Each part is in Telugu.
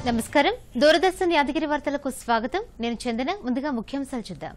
నమస్కారం దూరదర్శన్ యాదగిరి వార్తలకు స్వాగతం నేను చందన ముందుగా ముఖ్యాంశాలు చూద్దాం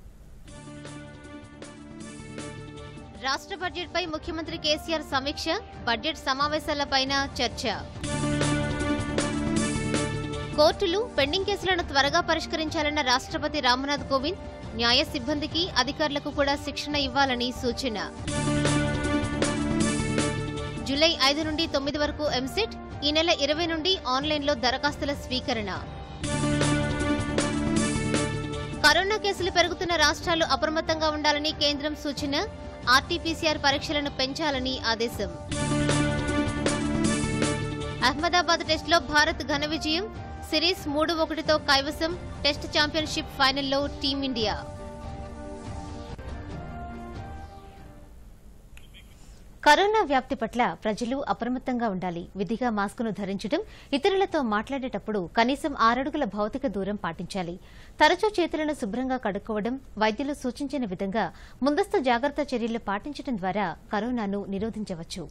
రాష్ట్ర బడ్జెట్ పై ముఖ్యమంత్రి కేసీఆర్ సమీక్ష బడ్జెట్ సమావేశాలపైన చర్చ కోర్టులు పెండింగ్ కేసులను త్వరగా పరిష్కరించాలన్న రాష్ట్రపతి రామ్నాథ్ కోవింద్ న్యాయ సిబ్బందికి అధికారులకు కూడా శిక్షణ ఇవ్వాలని సూచన జూలై ఐదు నుండి తొమ్మిది వరకు ఎంసెట్ ఈ నెల ఇరవై నుండి ఆన్లైన్లో దరఖాస్తుల స్వీకరణ కరోనా కేసులు పెరుగుతున్న రాష్ట్రాలు అప్రమత్తంగా ఉండాలని కేంద్రం సూచన ఆర్టీపీసీఆర్ పరీక్షలను పెంచాలని ఆదేశం అహ్మదాబాద్ టెస్టులో భారత్ ఘన విజయం సిరీస్ మూడు ఒకటితో కైవసం టెస్ట్ ఛాంపియన్షిప్ ఫైనల్లో టీమిండియా కరోనా వ్యాప్తి పట్ల ప్రజలు అప్రమత్తంగా ఉండాలి విధిగా మాస్కును ధరించడం ఇతరులతో మాట్లాడేటప్పుడు కనీసం ఆరడుగుల భౌతిక దూరం పాటించాలి తరచూ చేతులను శుభ్రంగా కడుక్కోవడం వైద్యులు సూచించిన విధంగా ముందస్తు జాగ్రత్త చర్యలు పాటించడం ద్వారా కరోనాను నిరోధించవచ్చు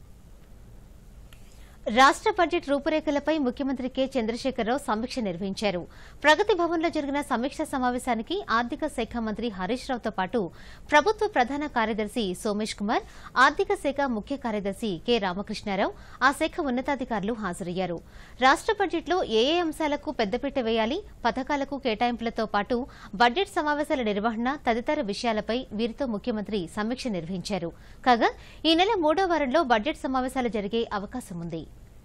రాష్ట్ర బడ్జెట్ రూపురేఖలపై ముఖ్యమంత్రి కె చంద్రశేఖరరావు సమీక్ష నిర్వహించారు ప్రగతి భవన్లో జరిగిన సమీక్ష సమావేశానికి ఆర్థిక శాఖ మంత్రి హరీష్ రావుతో పాటు ప్రభుత్వ ప్రధాన కార్యదర్శి సోమేష్ కుమార్ ఆర్థిక శాఖ ముఖ్య కార్యదర్శి కె రామకృష్ణారావు ఆ శాఖ ఉన్నతాధికారులు హాజరయ్యారు రాష్ట్ర బడ్జెట్లో ఏ ఏ అంశాలకు పెద్దపీట వేయాలి పథకాలకు కేటాయింపులతో పాటు బడ్జెట్ సమావేశాల నిర్వహణ తదితర విషయాలపై వీరితో ముఖ్యమంత్రి సమీక్ష నిర్వహించారు కాగా ఈ నెల మూడో వారంలో బడ్జెట్ సమావేశాలు జరిగే అవకాశం ఉంది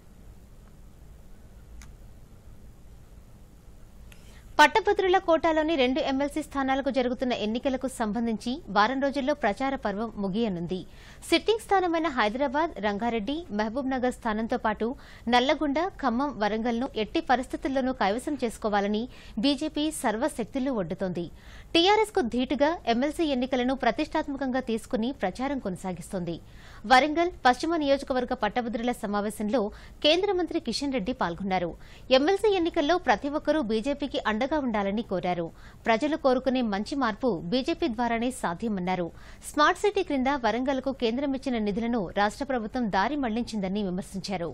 పట్టభద్రుల కోటాలోని రెండు ఎమ్మెల్సీ స్థానాలకు జరుగుతున్న ఎన్నికలకు సంబంధించి వారం రోజుల్లో ప్రచార పర్వం ముగియనుంది సిట్టింగ్ స్థానమైన హైదరాబాద్ రంగారెడ్డి మహబూబ్ నగర్ స్థానంతో పాటు నల్లగొండ ఖమ్మం వరంగల్ను ఎట్టి పరిస్థితుల్లోనూ కైవసం చేసుకోవాలని బీజేపీ సర్వశక్తులు ఒడ్డుతోంది టీఆర్ఎస్ కు ధీటుగా ఎమ్మెల్సీ ఎన్నికలను ప్రతిష్టాత్మకంగా తీసుకుని ప్రచారం కొనసాగిస్తోంది వరంగల్ పశ్చిమ నియోజకవర్గ పట్టభద్రుల సమావేశంలో కేంద్ర మంత్రి కిషన్ రెడ్డి పాల్గొన్నారు ఎమ్మెల్సీ ఎన్నికల్లో ప్రతి ఒక్కరూ బీజేపీకి అండగా ఉండాలని కోరారు ప్రజలు కోరుకునే మంచి మార్పు బీజేపీ ద్వారానే సాధ్యమన్నారు స్మార్ట్ సిటీ క్రింద వరంగల్కు కేంద్రం ఇచ్చిన నిధులను రాష్ట్ర ప్రభుత్వం దారి మళ్లించిందని విమర్శించారు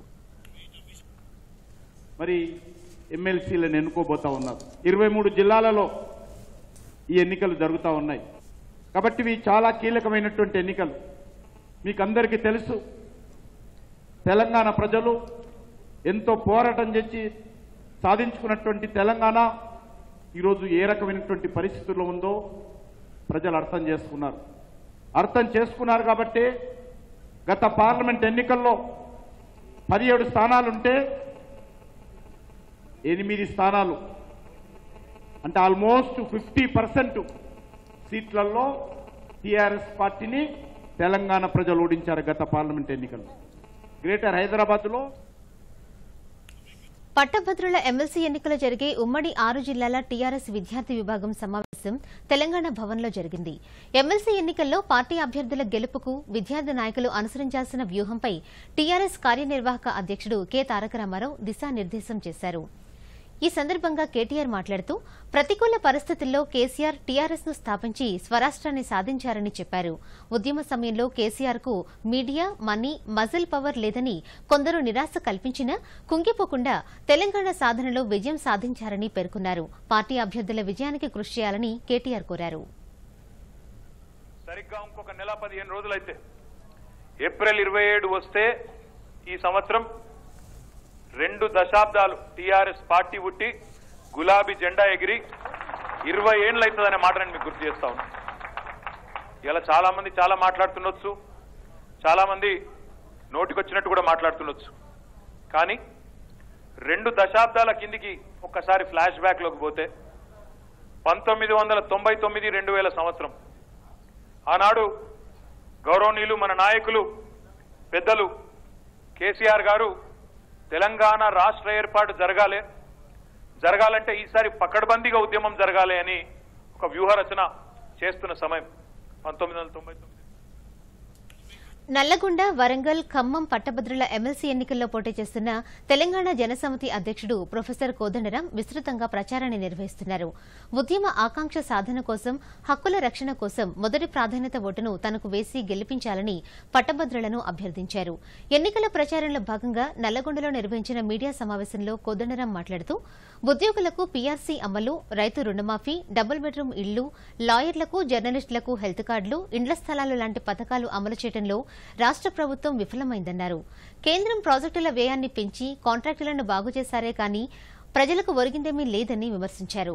మరి ఎమ్మెల్సీలను ఎన్నుకోబోతా ఉన్నారు ఇరవై మూడు జిల్లాలలో ఈ ఎన్నికలు జరుగుతూ ఉన్నాయి కాబట్టి ఇవి చాలా కీలకమైనటువంటి ఎన్నికలు మీకు అందరికీ తెలుసు తెలంగాణ ప్రజలు ఎంతో పోరాటం చేసి సాధించుకున్నటువంటి తెలంగాణ ఈరోజు ఏ రకమైనటువంటి పరిస్థితుల్లో ఉందో ప్రజలు అర్థం చేసుకున్నారు అర్థం చేసుకున్నారు కాబట్టి గత పార్లమెంట్ ఎన్నికల్లో పదిహేడు స్థానాలుంటే ఎనిమిది స్థానాలు అంటే ఆల్మోస్ట్ ఫిఫ్టీ పర్సెంట్ సీట్లలో టీఆర్ఎస్ పార్టీని తెలంగాణ ప్రజలు ఓడించారు గత పార్లమెంట్ ఎన్నికల్లో గ్రేటర్ హైదరాబాద్లో పట్టభద్రుల ఎమ్మెల్సీ ఎన్నికలు జరిగే ఉమ్మడి ఆరు జిల్లాల టీఆర్ఎస్ విద్యార్థి విభాగం సమావేశం తెలంగాణ భవన్లో జరిగింది ఎమ్మెల్సీ ఎన్నికల్లో పార్టీ అభ్యర్థుల గెలుపుకు విద్యార్థి నాయకులు అనుసరించాల్సిన వ్యూహంపై టీఆర్ఎస్ కార్యనిర్వాహక అధ్యక్షుడు కె తారక రామారావు దిశానిర్దేశం చేశారు ఈ సందర్భంగా కేటీఆర్ మాట్లాడుతూ ప్రతికూల పరిస్థితుల్లో కేసీఆర్ టీఆర్ఎస్ ను స్థాపించి స్వరాష్ట్రాన్ని సాధించారని చెప్పారు ఉద్యమ సమయంలో కేసీఆర్ కు మీడియా మనీ మజిల్ పవర్ లేదని కొందరు నిరాశ కల్పించినా కుంగిపోకుండా తెలంగాణ సాధనలో విజయం సాధించారని పేర్కొన్నారు పార్టీ అభ్యర్థుల విజయానికి కృషి చేయాలని కేటీఆర్ కోరారు సరిగ్గా ఇంకొక నెల పదిహేను రోజులైతే ఏప్రిల్ ఇరవై ఏడు వస్తే ఈ సంవత్సరం రెండు దశాబ్దాలు టీఆర్ఎస్ పార్టీ పుట్టి గులాబీ జెండా ఎగిరి ఇరవై ఏళ్ళు అవుతుందనే మాట నేను మీకు గుర్తు చేస్తా ఉన్నా ఇలా చాలా మంది చాలా మాట్లాడుతుండొచ్చు చాలా మంది నోటికొచ్చినట్టు కూడా మాట్లాడుతుండొచ్చు కానీ రెండు దశాబ్దాల కిందికి ఒక్కసారి ఫ్లాష్ బ్యాక్ లోకి పోతే పంతొమ్మిది వందల తొంభై తొమ్మిది రెండు వేల సంవత్సరం ఆనాడు గౌరవనీయులు మన నాయకులు పెద్దలు కేసీఆర్ గారు తెలంగాణ రాష్ట్ర ఏర్పాటు జరగాలి జరగాలంటే ఈసారి పకడ్బందీగా ఉద్యమం జరగాలి అని ఒక వ్యూహరచన చేస్తున్న సమయం పంతొమ్మిది వందల తొంభై తొమ్మిది నల్లగొండ వరంగల్ ఖమ్మం పట్టభద్రుల ఎమ్మెల్సీ ఎన్నికల్లో పోటీ చేస్తున్న తెలంగాణ జనసమితి అధ్యక్షుడు ప్రొఫెసర్ కోదండరాం విస్తృతంగా ప్రచారాన్ని నిర్వహిస్తున్నారు ఉద్యమ ఆకాంక్ష సాధన కోసం హక్కుల రక్షణ కోసం మొదటి ప్రాధాన్యత ఓటును తనకు వేసి గెలిపించాలని పట్టభద్రులను అభ్యర్థించారు ఎన్నికల ప్రచారంలో భాగంగా నల్లగొండలో నిర్వహించిన మీడియా సమావేశంలో కోదండరాం మాట్లాడుతూ ఉద్యోగులకు పీఆర్సీ అమలు రైతు రుణమాఫీ డబుల్ బెడ్రూమ్ ఇళ్లు లాయర్లకు జర్నలిస్టులకు హెల్త్ కార్డులు ఇండ్ల స్థలాలు లాంటి పథకాలు అమలు చేయడంలో రాష్ట ప్రభుత్వం విఫలమైందన్నారు కేంద్రం ప్రాజెక్టుల వ్యయాన్ని పెంచి కాంట్రాక్టులను బాగు చేశారే కానీ ప్రజలకు ఒరిగిందేమీ లేదని విమర్శించారు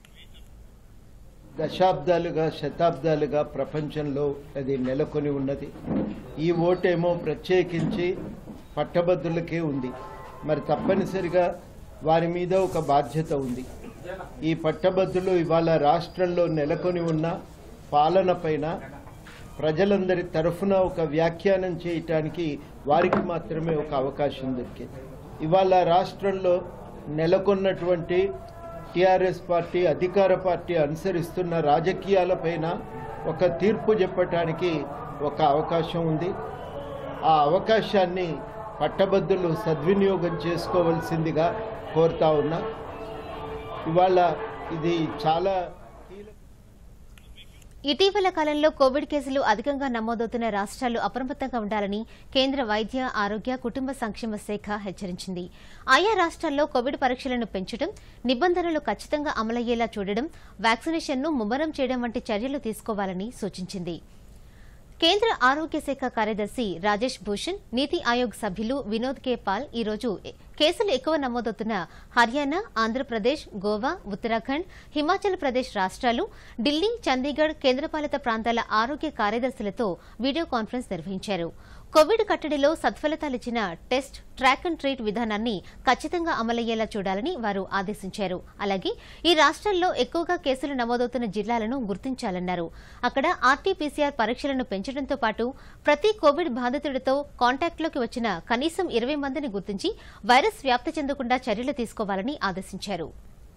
దశాబ్దాలుగా శతాబ్దాలుగా ప్రపంచంలో అది నెలకొని ఉన్నది ఈ ఓటేమో ప్రత్యేకించి పట్టభద్రులకే ఉంది మరి తప్పనిసరిగా వారి మీద ఒక బాధ్యత ఉంది ఈ పట్టభద్రులు ఇవాళ రాష్ట్రంలో నెలకొని ఉన్న పాలన పైన ప్రజలందరి తరఫున ఒక వ్యాఖ్యానం చేయటానికి వారికి మాత్రమే ఒక అవకాశం దొరికింది ఇవాళ రాష్ట్రంలో నెలకొన్నటువంటి టిఆర్ఎస్ పార్టీ అధికార పార్టీ అనుసరిస్తున్న రాజకీయాలపైన ఒక తీర్పు చెప్పటానికి ఒక అవకాశం ఉంది ఆ అవకాశాన్ని పట్టభద్రులు సద్వినియోగం చేసుకోవలసిందిగా కోరుతా ఉన్నా ఇవాళ ఇది చాలా కీలక ఇటీవల కాలంలో కోవిడ్ కేసులు అధికంగా నమోదవుతున్న రాష్ట్రాలు అప్రమత్తంగా ఉండాలని కేంద్ర వైద్య ఆరోగ్య కుటుంబ సంక్షేమ శాఖ హెచ్చరించింది ఆయా రాష్ట్రాల్లో కోవిడ్ పరీక్షలను పెంచడం నిబంధనలు ఖచ్చితంగా అమలయ్యేలా చూడడం వ్యాక్సినేషన్ను ముమ్మరం చేయడం వంటి చర్యలు తీసుకోవాలని సూచించింది కేంద్ర ఆరోగ్య శాఖ కార్యదర్శి రాజేష్ భూషణ్ నీతి ఆయోగ్ సభ్యులు వినోద్ కే పాల్ ఈ రోజు కేసులు ఎక్కువ నమోదవుతున్న హర్యానా ఆంధ్రప్రదేశ్ గోవా ఉత్తరాఖండ్ హిమాచల్ ప్రదేశ్ రాష్ట్రాలు ఢిల్లీ చండీగఢ్ కేంద్రపాలిత ప్రాంతాల ఆరోగ్య కార్యదర్శులతో వీడియో కాన్ఫరెన్స్ నిర్వహించారు కోవిడ్ కట్టడిలో సత్ఫలితాలిచ్చిన టెస్ట్ ట్రాక్ అండ్ ట్రీట్ విధానాన్ని ఖచ్చితంగా అమలయ్యేలా చూడాలని వారు ఆదేశించారు అలాగే ఈ రాష్ట్రాల్లో ఎక్కువగా కేసులు నమోదవుతున్న జిల్లాలను గుర్తించాలన్నారు అక్కడ ఆర్టీపీసీఆర్ పరీక్షలను పెంచడంతో పాటు ప్రతి కోవిడ్ బాధితుడితో కాంటాక్ట్లోకి వచ్చిన కనీసం ఇరవై మందిని గుర్తించి వైరస్ వ్యాప్తి చెందకుండా చర్యలు తీసుకోవాలని ఆదేశించారు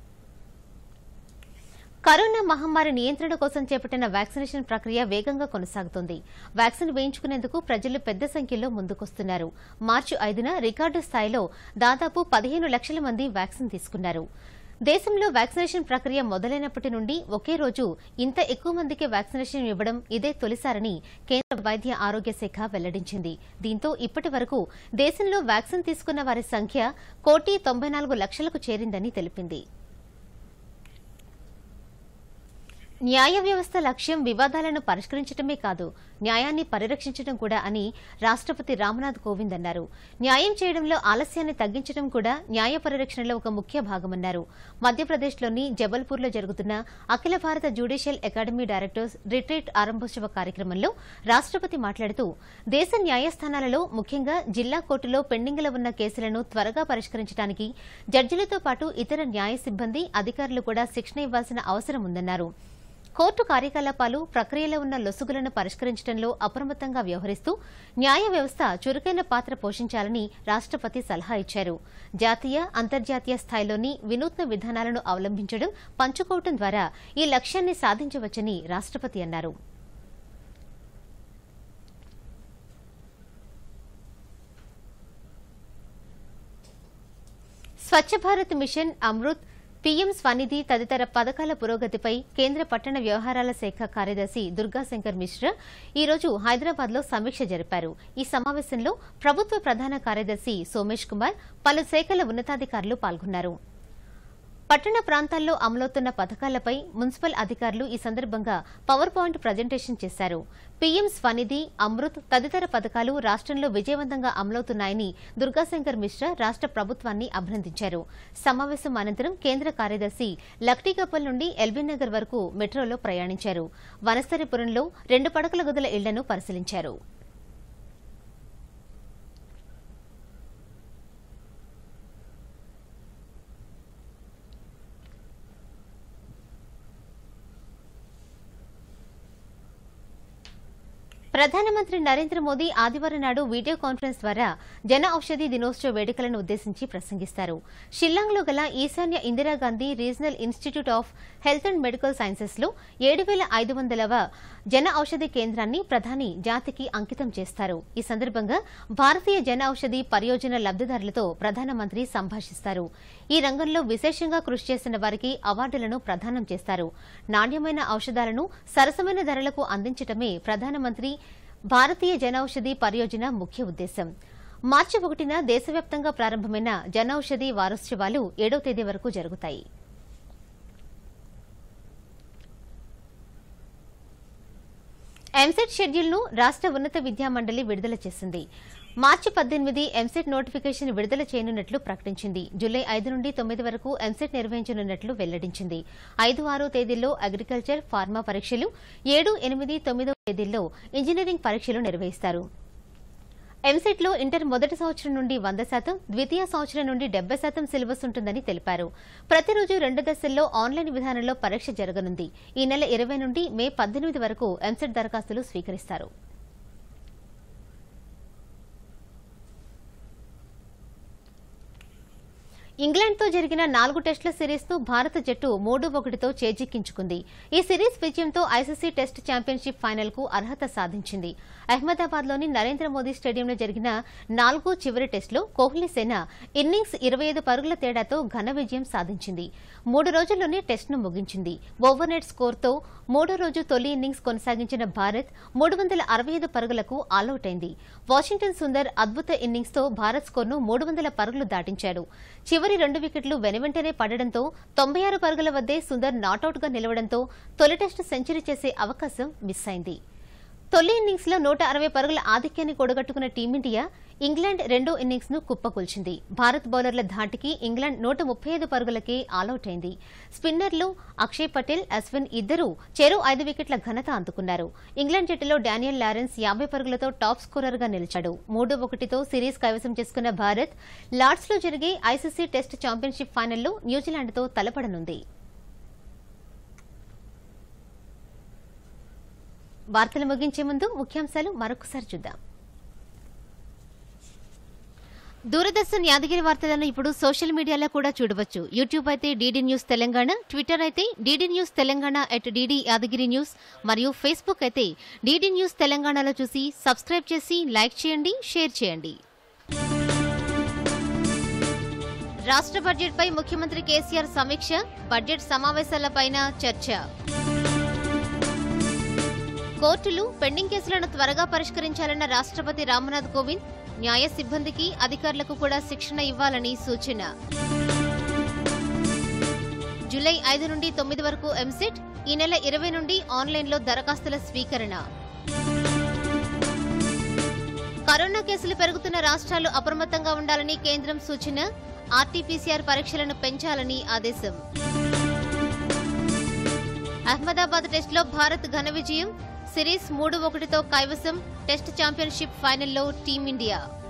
కరోనా మహమ్మారి నియంత్రణ కోసం చేపట్టిన వ్యాక్సినేషన్ ప్రక్రియ వేగంగా కొనసాగుతోంది వ్యాక్సిన్ వేయించుకునేందుకు ప్రజలు పెద్ద సంఖ్యలో ముందుకొస్తున్నారు మార్చి ఐదున రికార్డు స్థాయిలో దాదాపు పదిహేను లక్షల మంది వ్యాక్సిన్ తీసుకున్నారు దేశంలో వ్యాక్సినేషన్ ప్రక్రియ మొదలైనప్పటి నుండి ఒకే రోజు ఇంత ఎక్కువ మందికి వ్యాక్సినేషన్ ఇవ్వడం ఇదే తొలిసారని కేంద్ర వైద్య ఆరోగ్య శాఖ వెల్లడించింది దీంతో ఇప్పటి వరకు దేశంలో వ్యాక్సిన్ తీసుకున్న వారి సంఖ్య కోటి తొంభై నాలుగు లక్షలకు చేరిందని తెలిపింది న్యాయ వ్యవస్థ లక్ష్యం వివాదాలను పరిష్కరించడమే కాదు న్యాయాన్ని పరిరక్షించడం కూడా అని రాష్ట్రపతి రామ్నాథ్ కోవింద్ అన్నారు న్యాయం చేయడంలో ఆలస్యాన్ని తగ్గించడం కూడా న్యాయ పరిరక్షణలో ఒక ముఖ్య భాగమన్నారు మధ్యప్రదేశ్లోని జబల్పూర్లో జరుగుతున్న అఖిల భారత జ్యుడిషియల్ అకాడమీ డైరెక్టర్స్ రిట్రీట్ ఆరంభోత్సవ కార్యక్రమంలో రాష్ట్రపతి మాట్లాడుతూ దేశ న్యాయస్థానాలలో ముఖ్యంగా జిల్లా కోర్టులో పెండింగ్లో ఉన్న కేసులను త్వరగా పరిష్కరించడానికి జడ్జిలతో పాటు ఇతర న్యాయ సిబ్బంది అధికారులు కూడా శిక్షణ ఇవ్వాల్సిన అవసరం ఉందన్నారు కోర్టు కార్యకలాపాలు ప్రక్రియలో ఉన్న లొసుగులను పరిష్కరించడంలో అప్రమత్తంగా వ్యవహరిస్తూ న్యాయ వ్యవస్థ చురుకైన పాత్ర పోషించాలని రాష్ట్రపతి సలహా ఇచ్చారు జాతీయ అంతర్జాతీయ స్థాయిలోని వినూత్న విధానాలను అవలంబించడం పంచుకోవడం ద్వారా ఈ లక్ష్యాన్ని సాధించవచ్చని రాష్ట్రపతి అన్నారు స్వచ్ఛ భారత్ మిషన్ అమృత్ పీఎం స్వనిధి తదితర పథకాల పురోగతిపై కేంద్ర పట్టణ వ్యవహారాల శాఖ కార్యదర్శి దుర్గాశంకర్ మిశ్రా ఈ రోజు హైదరాబాద్ లో సమీక్ష జరిపారు ఈ సమావేశంలో ప్రభుత్వ ప్రధాన కార్యదర్శి సోమేష్ కుమార్ పలు శాఖల ఉన్నతాధికారులు పాల్గొన్నారు పట్టణ ప్రాంతాల్లో అమలవుతున్న పథకాలపై మున్సిపల్ అధికారులు ఈ సందర్భంగా పవర్ పాయింట్ ప్రజెంటేషన్ చేశారు పీఎం స్వనిధి అమృత్ తదితర పథకాలు రాష్ట్రంలో విజయవంతంగా అమలవుతున్నాయని దుర్గాశంకర్ మిశ్రా రాష్ట్ర ప్రభుత్వాన్ని అభినందించారు సమావేశం అనంతరం కేంద్ర కార్యదర్శి లక్టీకప్పల్ నుండి ఎల్బీనగర్ వరకు మెట్రోలో ప్రయాణించారు వనస్థరిపురంలో రెండు పడకల గదుల ఇళ్లను పరిశీలించారు ప్రధానమంత్రి నరేంద్ర మోదీ ఆదివారం నాడు వీడియో కాన్ఫరెన్స్ ద్వారా జన ఔషధి దినోత్సవ వేడుకలను ఉద్దేశించి ప్రసంగిస్తారు షిల్లాంగ్లో గల ఈశాన్య Indira Gandhi regional institute of health and medical sciences లో ఏడు వేల ఐదు వందలవ జన ఔషధి కేంద్రాన్ని ప్రధాని జాతికి అంకితం చేస్తారు ఈ సందర్భంగా భారతీయ జన ఔషధి పరియోజన లబ్దిదారులతో ప్రధానమంత్రి సంభాషిస్తారు ఈ రంగంలో విశేషంగా కృషి చేసిన వారికి అవార్డులను ప్రదానం చేస్తారు నాణ్యమైన ఔషధాలను సరసమైన ధరలకు అందించటమే ప్రధానమంత్రి భారతీయ జనౌషధి పరియోజన ముఖ్య ఉద్దేశం మార్చి ఒకటిన దేశవ్యాప్తంగా ప్రారంభమైన జనౌషధి వారోత్సవాలు ఏడవ తేదీ వరకు జరుగుతాయి ఎంసెట్ షెడ్యూల్ను రాష్ట్ర ఉన్నత విద్యా మండలి విడుదల చేసింది మార్చి పద్దెనిమిది ఎంసెట్ నోటిఫికేషన్ విడుదల చేయనున్నట్లు ప్రకటించింది జూలై ఐదు నుండి తొమ్మిది వరకు ఎంసెట్ నిర్వహించనున్నట్లు వెల్లడించింది ఐదు ఆరు తేదీల్లో అగ్రికల్చర్ ఫార్మా పరీక్షలు ఏడు ఎనిమిది తొమ్మిదో తేదీల్లో ఇంజనీరింగ్ పరీక్షలు నిర్వహిస్తారు ఎంసెట్లో ఇంటర్ మొదటి సంవత్సరం నుండి వంద శాతం ద్వితీయ సంవత్సరం నుండి డెబ్బై శాతం సిలబస్ ఉంటుందని తెలిపారు ప్రతిరోజు రెండు దశల్లో ఆన్లైన్ విధానంలో పరీక్ష జరగనుంది ఈ నెల ఇరవై నుండి మే పద్దెనిమిది వరకు ఎంసెట్ దరఖాస్తులు స్వీకరిస్తారు ఇంగ్లాండ్తో జరిగిన నాలుగు టెస్టుల సిరీస్ ను భారత జట్టు మూడు ఒకటితో చేజిక్కించుకుంది ఈ సిరీస్ విజయంతో ఐసీసీ టెస్ట్ ఛాంపియన్షిప్ ఫైనల్ కు అర్హత సాధించింది అహ్మదాబాద్లోని నరేంద్ర మోదీ స్టేడియంలో జరిగిన నాలుగో చివరి టెస్టులో కోహ్లీ సేన ఇన్నింగ్స్ ఇరవై ఐదు పరుగుల తేడాతో ఘన విజయం సాధించింది మూడు రోజుల్లోనే టెస్టును ముగించింది ఓవర్నెట్ స్కోర్తో మూడో రోజు తొలి ఇన్నింగ్స్ కొనసాగించిన భారత్ మూడు వందల అరవై ఐదు పరుగులకు ఆలౌట్ అయింది వాషింగ్టన్ సుందర్ అద్భుత ఇన్నింగ్స్ తో భారత్ స్కోర్ను మూడు వందల పరుగులు దాటించాడు చివరి రెండు వికెట్లు వెనువెంటనే పడడంతో తొంభై ఆరు పరుగుల వద్దే సుందర్ నాటౌట్గా నిలవడంతో తొలి టెస్టు సెంచరీ చేసే అవకాశం మిస్ అయింది తొలి ఇన్నింగ్స్ లో నూట అరవై పరుగుల ఆధిక్యాన్ని కూడగట్టుకున్న టీమిండియా ఇంగ్లాండ్ రెండో ఇన్నింగ్స్ ను కుప్పకూల్చింది భారత్ బౌలర్ల ధాటికి ఇంగ్లాండ్ నూట ముప్పై ఐదు పరుగులకే ఆలౌట్ అయింది స్పిన్నర్లు అక్షయ్ పటేల్ అశ్విన్ ఇద్దరూ చెరో ఐదు వికెట్ల ఘనత అందుకున్నారు ఇంగ్లాండ్ జట్టులో డానియల్ లారెన్స్ యాభై పరుగులతో టాప్ స్కోరర్ గా నిలిచాడు మూడు ఒకటితో సిరీస్ కైవసం చేసుకున్న భారత్ లార్డ్స్ లో జరిగే ఐసీసీ టెస్ట్ ఛాంపియన్షిప్ ఫైనల్లో న్యూజిలాండ్తో తలపడనుంది వార్తలు ముగించే ముందు ముఖ్యాంశాలు మరొకసారి చూద్దాం దూరదర్శన్ యాదగిరి వార్తలను ఇప్పుడు సోషల్ మీడియాలో కూడా చూడవచ్చు యూట్యూబ్ అయితే డీడీ న్యూస్ తెలంగాణ ట్విట్టర్ అయితే DD news Telangana at DD Yadagiri news మరియు ఫేస్బుక్ అయితే డీడీ న్యూస్ తెలంగాణలో చూసి సబ్స్క్రైబ్ చేసి లైక్ చేయండి షేర్ చేయండి రాష్ట్ర బడ్జెట్పై ముఖ్యమంత్రి కేసీఆర్ సమీక్ష బడ్జెట్ సమావేశాలపైన చర్చ కోర్టులు పెండింగ్ కేసులను త్వరగా పరిష్కరించాలన్న రాష్ట్రపతి రామ్నాథ్ కోవింద్ న్యాయ సిబ్బందికి అధికారులకు కూడా శిక్షణ ఇవ్వాలని సూచన జూలై ఐదు నుండి తొమ్మిది వరకు ఎంసెట్ ఈ నెల ఇరవై నుండి ఆన్లైన్లో దరఖాస్తుల స్వీకరణ కరోనా కేసులు పెరుగుతున్న రాష్ట్రాలు అప్రమత్తంగా ఉండాలని కేంద్రం సూచన ఆర్టీపీసీఆర్ పరీక్షలను పెంచాలని ఆదేశం అహ్మదాబాద్ టెస్టులో భారత్ ఘన విజయం సిరీస్ మూడు ఒకటితో కైవసం టెస్ట్ ఛాంపియన్షిప్ ఫైనల్లో టీమిండియా